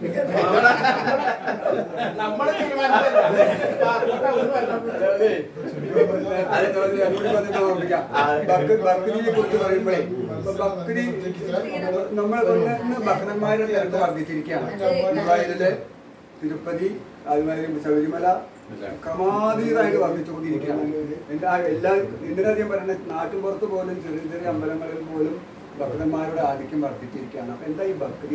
നമ്മളെ തീരുമാനത്തിലല്ല. പാസ്പോർട്ട് അവിടുന്ന് വരണം. അത് ചോദിച്ചു, അതുകൂടി പറഞ്ഞിട്ട് ഓർമ്മിക്കാം. ബക്രി- ബക്രിയെ കുറിച്ച് പറയുമ്പോഴേ ഇപ്പൊ ബക്രി നമ്മൾ കൊണ്ടുവരുന്ന ഭക്തന്മാരുടെ തിരക്ക് വർദ്ധിച്ചിരിക്കുകയാണ് ദുബായിലെ തിരുപ്പതി അതുമാതിരി ശബരിമല ക്രമാതീതമായിട്ട് വർദ്ധിച്ചുകൊണ്ടിരിക്കുകയാണ് എല്ലാ എല്ലാ എന്തിനധികം പറയുന്നത് നാട്ടിൻപുറത്ത് പോലും ചെറിയ ചെറിയ അമ്പലങ്ങളിൽ പോലും ഭക്തന്മാരുടെ ആധിക്യം വർദ്ധിച്ചിരിക്കുകയാണ് അപ്പൊ എന്താ ഈ ഭക്തി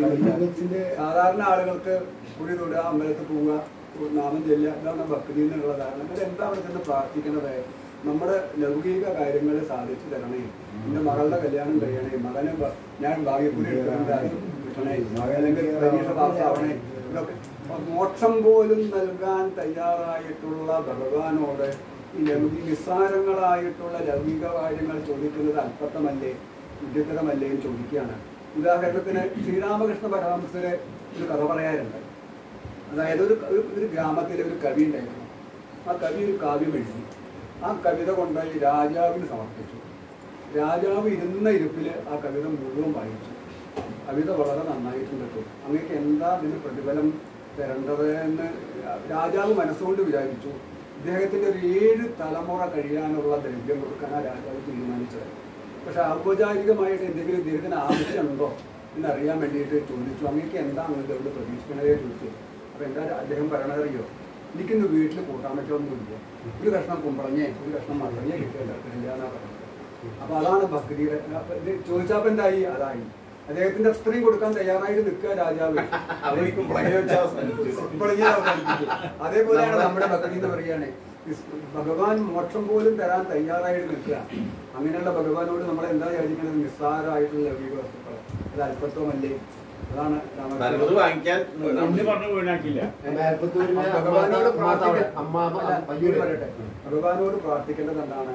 സാധാരണ ആളുകൾക്ക് കുടി തൊടുക അമ്പലത്തിൽ പോവുക നാമം ചെല്ലുക ഇതാണ് ഭക്തി എന്നുള്ളതാണ് എന്നാൽ എന്താ അവിടെ ചെന്ന് പ്രാർത്ഥിക്കുന്നത് നമ്മുടെ ലൗകിക കാര്യങ്ങൾ സാധിച്ചു തരണേ എന്റെ മകളുടെ കല്യാണം കഴിയണേ മകന് ഭ- ഞാൻ ഭാഗ്യക്കൂലി എടുക്കുന്നുണ്ട് അത് കിട്ടണേ അല്ലെങ്കിൽ പരീക്ഷ പാസ്സാവണേ ഇതൊക്കെ അപ്പൊ മോക്ഷം പോലും നൽകാൻ തയ്യാറായിട്ടുള്ള ഭഗവാനോട് ഈ ലൗകിക നിസ്സാരങ്ങളായിട്ടുള്ള ലൗകിക കാര്യങ്ങൾ ചോദിക്കുന്നത് അല്പത്തമല്ലേ വിദ്യുത്തരമല്ലേ എന്ന് ചോദിക്കുകയാണ് ഉദാഹരണത്തിന് ശ്രീരാമകൃഷ്ണ പരമഹംസര് ഒരു കഥ പറയാറുണ്ട് അതായത് ഒരു ഒരു- ഒരു ഗ്രാമത്തിലെ ഒരു കവി ഉണ്ടായിരുന്നു ആ കവി ഒരു കാവ്യം എഴുതി ആ കവിത കൊണ്ടുപോയി രാജാവിന് സമർപ്പിച്ചു രാജാവ് ഇരുന്ന ഇരിപ്പിൽ ആ കവിത മുഴുവൻ വായിച്ചു കവിത വളരെ നന്നായിട്ടുണ്ട് കേട്ടോ അങ്ങേക്ക് എന്താ ഇതിന് പ്രതിഫലം തരേണ്ടത് എന്ന് രാജാവ് മനസ്സുകൊണ്ട് വിചാരിച്ചു ഇദ്ദേഹത്തിന്റെ ഒരു ഏഴ് തലമുറ കഴിയാനുള്ള ദ്രവ്യം കൊടുക്കാൻ ആ രാജാവ് തീരുമാനിച്ചത് പക്ഷെ ഔപചാരികമായിട്ട് എന്തെങ്കിലും ഇദ്ദേഹത്തിന് ആവശ്യമുണ്ടോ എന്നറിയാൻ വേണ്ടിയിട്ട് ചോദിച്ചു അങ്ങേക്ക് എന്താണ് ഇതുകൊണ്ട് പ്രതീക്ഷിക്കണതേ ചോദിച്ചു അപ്പൊ എന്താ അദ്ദേഹം പറയണതറിയോ എനിക്കിന്ന് വീട്ടിൽ കൂട്ടാൻ പറ്റുമൊന്നുമില്ല ഒരു കഷ്ണം കുമ്പളഞ്ഞേ ഒരു കഷ്ണം മറഞ്ഞേ കിട്ടില്ല എന്നാ പറഞ്ഞത് അപ്പൊ അതാണ് ഭക്തിയുടെ അപ്പൊ ഇത് ചോദിച്ചപ്പോ എന്തായി അതായി അദ്ദേഹത്തിന്റെ സ്ത്രീ കൊടുക്കാൻ തയ്യാറായിട്ട് നിൽക്കുക രാജാവ് അവര് കുമ്പളങ്ങ വെച്ച് അവസാനിപ്പിച്ചു. കുമ്പളങ്ങ അവസാനിപ്പിച്ചു. അതേപോലെയാണ് നമ്മുടെ ഭക്തി എന്ന് പറയുകയാണ് ഇസ് ഭഗവാൻ മോക്ഷം പോലും തരാൻ തയ്യാറായിട്ട് നിൽക്കുക അങ്ങനെയുള്ള ഭഗവാനോട് നമ്മൾ എന്താ വിചാരിക്കുന്നത് നിസ്സാരമായിട്ടുള്ള ലൗകിക വസ്തുക്കൾ അത് അല്പത്വമല്ലേ അതാണ് നല്ലത് രാമകൃഷ്ണൻ വാങ്ങിക്കാൻ ഇന്ന് പറഞ്ഞു വീണാക്കില്ല മേൽപ്പത്തൂരിലെ ഭഗവാനോട് അമ്മാത്ത- പ്രാർത്ഥിക്ക- അമ്മാ- അല്ല, പയ്യൂര്. പറയട്ടെ ഭഗവാനോട് പ്രാർത്ഥിക്കേണ്ടത് എന്താണ്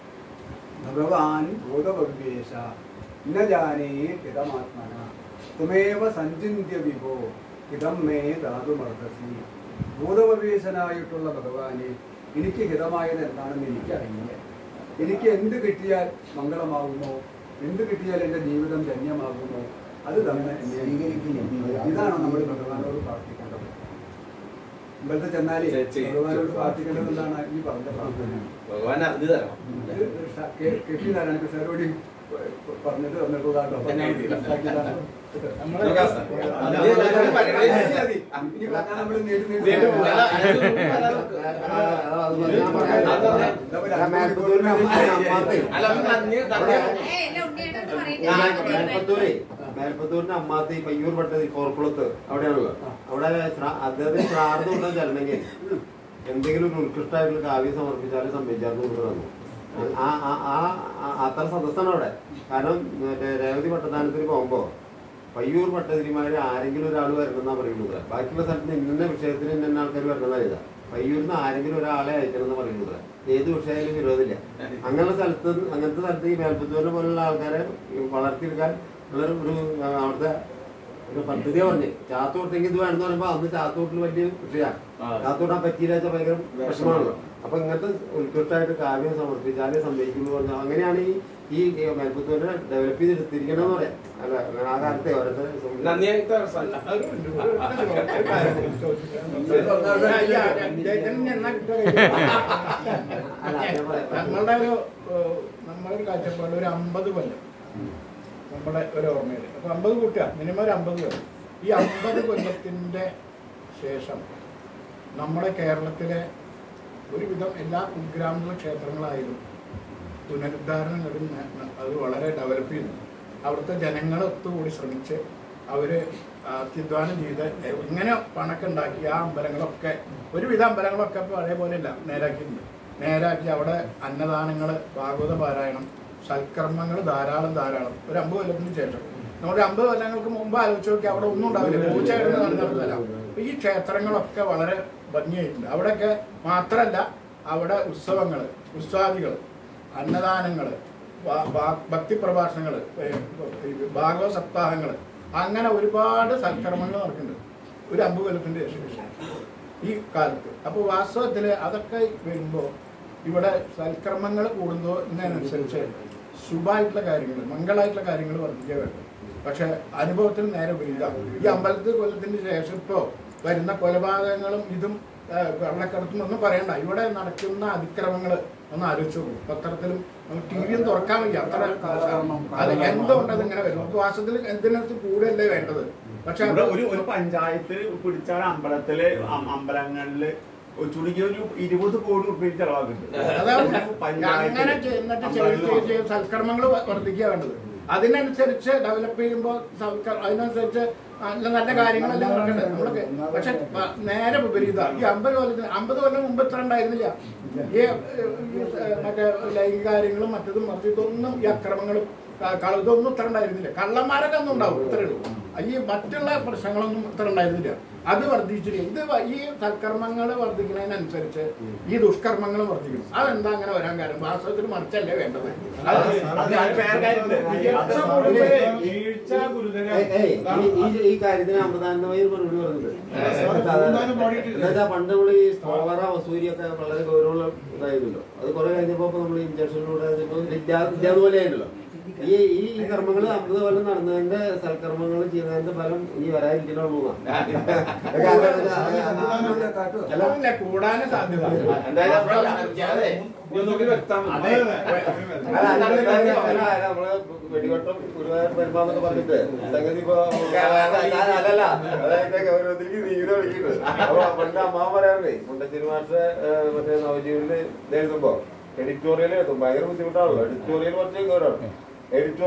ഭഗവാൻ ഭൂതഭവ്യേശ ന ജാനേ ഹിതമാത്മന തുമേവ സഞ്ചിന്യ വിഭോ ഹിതം മേ ധാതുമർദ്ദസി ഭൂതഭവേശനായിട്ടുള്ള ഭഗവാനെ എനിക്ക് ഹിതമായത് എന്താണെന്ന് എനിക്കറിയില്ല എനിക്ക് എന്ത് കിട്ടിയാൽ മംഗളമാകുമോ എന്ത് കിട്ടിയാൽ എൻ്റെ ജീവിതം ധന്യമാകുമോ അത് തന്നെ എന്നെ അനുകരിക്കുന്നു ഇതാണ് നമ്മൾ ഭഗവാനോട് പ്രാർത്ഥിക്കേണ്ടത് ഇവിടുത്തെ ചെന്നാലേ ചെ- ചെയ്- ഭഗവാനോട് പ്രാർത്ഥിക്കേണ്ടത് എന്താണ് ഈ പറഞ്ഞ പ്രാർത്ഥന ഭഗവാൻ അറിഞ്ഞു തരണം ഇത് ഷ- കെ- കെ പി നാരായണ സാറോട് പറഞ്ഞിട്ട് തന്നിട്ടുള്ളതാട്ടോ അപ്പൊ ഞാൻ മനസ്സിലാക്കിയതാണ്. നമുക്ക് അവസാനം. അത് അത് എല്ലാവരും പരിഗണിച്ച് മതി, മതി. ഇനി പറഞ്ഞാൽ നമ്മള് നേടി നേടി വീണ്ടും പോകും. അല്ല, അതിനൊന്നും പറയാതെ ആ, ആ, അത് മതി. ഞാൻ പറയാം. അത് തന്നെ. ഞാൻ മേൽപ്പത്തൂരിലെ അമ്മാ- അമ്മാത്തെ. അല്ല അത് നന്ദി നന്ദി ഏ, എല്ലാം ഉണ്ണിയേട്ടൻ പറയട്ടെ. ഞാൻ ഞാൻ മേൽപ്പത്തൂരെ മേൽപ്പത്തൂരിന്റെ അമ്മാത്തി പയ്യൂർ പട്ടത് കോർക്കുളത്ത് അവിടെയാണല്ലോ അവിടെ ശ്രാ- അദ്ദേഹത്തിന് ശ്രാദ്ധം ഉണ്ടെന്ന് ചെല്ലണമെങ്കിൽ എന്തെങ്കിലും ഒരു ഉത്കൃഷ്ടമായിട്ടുള്ള കാവ്യം സമർപ്പിച്ചാലും സംഭവിച്ചാലും കൊടുത്തു തന്നു ആ ആ- ആ ആ- അത്ര സദസ്സാണ് അവിടെ കാരണം മറ്റേ രേവതി പട്ടദാനത്തിന് പോകുമ്പോ പയ്യൂർ പട്ടതിരിമാര് ആരെങ്കിലും ഒരാൾ വരണമെന്നാ പറയുന്നത് ബാക്കിയുള്ള സ്ഥലത്ത് ഇന്ന വിഷയത്തിന് ഇന്ന ആൾക്കാർ വരണമെന്നാ ഇതാ പയ്യൂരിന്ന് ആരെങ്കിലും ഒരാളെ അയക്കണമെന്ന് പറയുന്നത് ഏത് വിഷയമായാലും വിരോധമില്ല അങ്ങനെയുള്ള സ്ഥലത്ത് അങ്ങനത്തെ സ്ഥലത്ത് ഈ മേൽപ്പത്തൂരിനെ പോലുള്ള ആൾക്കാരെ വളർത്തിയെടുക്കാൻ ഉള്ള ഒരു ആ, അവിടുത്തെ ഒരു പദ്ധതിയാ പറഞ്ഞ് ചാത്തോട്ടെങ്കിൽ ഇത് വേണമെന്ന് പറയുമ്പോ അന്ന് ചാത്തോട്ടിൽ വലിയ വിഷയമാണ് ആ. ചാത്തോട്ടാൻ പറ്റിയില്ല വെച്ചാൽ ഭയങ്കര വിഷമമാണല്ലോ അപ്പൊ ഇങ്ങനത്തെ ഉത്കൃഷ്ടമായിട്ട് കാവ്യം സമർപ്പിച്ചാലേ സംഭവിക്കുള്ളൂ പറഞ്ഞു അങ്ങനെയാണ് ഈ ഈ മേൽപ്പത്തൂരിനെ ഡെവലപ്പ് ചെയ്തെടുത്തിരിക്കണമെന്ന് പറയാം അല്ല അങ്ങനെ ആ കാലത്തെ ഓരോരുത്തരെ സംബന്ധിച്ച് നന്ദിയായിട്ട് അവസാനം അത് ഉണ്ട്. ഒരു- ഒരു കാര്യം- ഒരു കാര്യം ചോദിച്ചിട്ടുണ്ട്. അയ്യ, അദ്ദേഹത്തിന് എന്നാ കിട്ടുക അല്ല, അതേ പറയാം. നമ്മളുടെ ഒരു ഏഹ്, നമ്മുടെ ഒരു കാഴ്ചപ്പാട് ഒരു അമ്പത് കൊല്ലം നമ്മുടെ ഒരു ഓർമ്മയിൽ അപ്പൊ അമ്പത് കൂട്ടുക മിനിമം ഒരു അമ്പത് കൊല്ലം ഈ അമ്പത് കൊല്ലത്തിന്റെ ശേഷം നമ്മുടെ കേരളത്തിലെ ഒരുവിധം എല്ലാ കുഗ്രാമ ക്ഷേത്രങ്ങളായാലും പുനരുദ്ധാരണം ഒരു ന- ന- അത് വളരെ ഡെവലപ്പ് ചെയ്തു അവിടുത്തെ ജനങ്ങൾ ഒത്തുകൂടി ശ്രമിച്ച് അവര് അത്യുദ്ധാനം ചെയ്ത് ഇങ്ങനെ പണൊക്കെ ഉണ്ടാക്കി ആ അമ്പലങ്ങളൊക്കെ ഒരുവിധ അമ്പലങ്ങളൊക്കെ പഴയ പോലെയല്ല നേരാക്കിയിട്ടുണ്ട് നേരാക്കി അവിടെ അന്നദാനങ്ങൾ ഭാഗവത പാരായണം സൽക്കർമ്മങ്ങൾ ധാരാളം ധാരാളം ഒരു അമ്പത് കൊല്ലത്തിന് ശേഷം നമ്മുടെ അമ്പത് കൊല്ലങ്ങൾക്ക് മുമ്പ് ആലോചിച്ച് നോക്കി അവിടെ ഒന്നും ഉണ്ടാവില്ല പൂച്ച കിടന്ന് നടന്നിട്ടില്ല അപ്പൊ ഈ ക്ഷേത്രങ്ങളൊക്കെ വളരെ ഭംഗിയായിട്ടുണ്ട് അവിടെയൊക്കെ മാത്രമല്ല അവിടെ ഉത്സവങ്ങൾ ഉത്സാദികൾ അന്നദാനങ്ങൾ ഭക്തി പ്രഭാഷണങ്ങൾ ഭാഗവത സപ്താഹങ്ങൾ അങ്ങനെ ഒരുപാട് സൽക്കർമ്മങ്ങൾ നടക്കുന്നുണ്ട് ഒരു അമ്പത് കൊല്ലത്തിന്റെ ശേഷം ഈ കാലത്ത് അപ്പോൾ വാസ്തവത്തിൽ അതൊക്കെ വരുമ്പോൾ ഇവിടെ സൽക്കർമ്മങ്ങൾ കൂടുന്നതിനനുസരിച്ച് ശുഭമായിട്ടുള്ള കാര്യങ്ങൾ മംഗളായിട്ടുള്ള കാര്യങ്ങൾ വർദ്ധിക്കാൻ വേണ്ടത് പക്ഷെ അനുഭവത്തിൽ നേരെ വിപരീതം ഈ അമ്പലത്തിൽ കൊല്ലത്തിന് ശേഷം ഇപ്പോ വരുന്ന കൊലപാതകങ്ങളും ഇതും ആ, കള്ളക്കടത്തും ഒന്നും പറയണ്ട ഇവിടെ നടക്കുന്ന അതിക്രമങ്ങൾ ഒന്ന് ആലോചിച്ചു നോക്കൂ. പത്രത്തിലും ടി വിയും തുറക്കാൻ വയ്യ അത്ര അത് എന്തുകൊണ്ട് അതിങ്ങനെ വരും ഉപവാസത്തിൽ എന്തിനകത്ത് കൂടെയല്ലേ വേണ്ടത് പക്ഷെ ഇവിടെ അത് ഒരു ഒരു പഞ്ചായത്ത് പിടിച്ചാൽ അമ്പലത്തില് അം- അമ്പലങ്ങളില് ചുരുങ്ങിയ ഒരു ഇരുപത് കോടി റുപ്യ ചെലവാക്കുന്നുണ്ട് അതാണ് ഒരു പഞ്ചായത്തില് അങ്ങനെ ചെയ്യുന്നിട്ട് അമ്പലത്തില് ചെയ്ത് ചെയ്ത് സൽക്കർമ്മങ്ങൾ വർദ്ധിക്കുക വേണ്ടത് അതിനനുസരിച്ച് ഡെവലപ്പ് ചെയ്യുമ്പോൾ സൽക്കർ- അതിനനുസരിച്ച് നല്ല നല്ല കാര്യങ്ങളെല്ലാം നടക്കണ്ടത് നമ്മളൊക്കെ പക്ഷെ പ- നേരെ വിപരീത ഈ അമ്പത് കൊല്ലത്തിന് അമ്പത് കൊല്ലം മുമ്പ് ഇത്ര ഉണ്ടായിരുന്നില്ല ഈ ഏഹ്, ഈ, ഏഹ്, മറ്റേ ലൈംഗിക കാര്യങ്ങളും മറ്റതും മറിച്ചും ഇതൊന്നും ഈ അക്രമങ്ങളും ക- കള- ഇതൊന്നും ഇത്ര ഉണ്ടായിരുന്നില്ല കള്ളന്മാരൊക്കെ ഒന്നും ഉണ്ടാവും ഇത്രേ ഉള്ളൂ ഈ മറ്റുള്ള പ്രശ്നങ്ങളൊന്നും ഇത്ര ഉണ്ടായിരുന്നില്ല അത് വർദ്ധിച്ചില്ല ഇത് വ- ഈ സൽക്കർമ്മങ്ങൾ വർദ്ധിക്കുന്നതിനനുസരിച്ച് ഈ ദുഷ്കർമ്മങ്ങൾ വർദ്ധിക്കണം അതെന്താ അങ്ങനെ വരാൻ കാരണം വാസ്തവത്തിൽ മറിച്ചല്ലേ വേണ്ടത് അത് അത് ഞാൻ വേറെ കാര്യമുണ്ട്. വീഴ്ച കൂടുതല്, വീഴ്ച ഗുരുതരം. ഏയ് ഏയ് ഈ- ഈ- ഈ കാര്യത്തിന് അമൃതാനന്ദമായി ഒരു മറുപടി പറഞ്ഞിട്ടുണ്ട് എന്നുവെച്ചാ പണ്ട് നമ്മൾ ഈ സ്കോളറ വസൂരി ഒക്കെ വളരെ ഗൗരവമുള്ള ഇതായിരുന്നല്ലോ അത് കുറെ കഴിഞ്ഞപ്പോ ഇപ്പൊ നമ്മൾ ഇഞ്ചക്ഷനിലൂടെ ഇപ്പൊ വിദ്യാ വിദ്യ അതുപോലെ ആയിട്ടല്ലോ ഈ ഈ ഈ കർമ്മങ്ങൾ അമൃത കൊല്ലം നടന്നതിന്റെ സൽക്കർമ്മങ്ങൾ ചെയ്യുന്നതിന്റെ ഫലം ഇനി വരാതിരിക്കണുള്ളൂ അല്ല കൂടാനും സാധ്യത ഒന്നുകൂടി വ്യക്തം- അതെ. നമ്മള് വെടിവട്ടം ഗുരുവായൂർ പെരുമാന്നൊക്കെ പറഞ്ഞിട്ട് സംഗതി ഇപ്പൊ അല്ലല്ല അതായത് ഗൗരവത്തിലേക്ക് നീര് കളിക്കുന്നത് അപ്പൊ പണ്ട് അമ്മാവൻ പറയാറുണ്ടേ മുണ്ടശ്ശേരി മാഷെ മറ്റേ നവജീവനിൽ എഴുതുമ്പോ എഡിറ്റോറിയൽ എഴുതും ഭയങ്കര ബുദ്ധിമുട്ടാണല്ലോ എഡിറ്റോറിയൽ കുറച്ച് ഗൗരവമാണ് എഡിറ്റോറിയൽ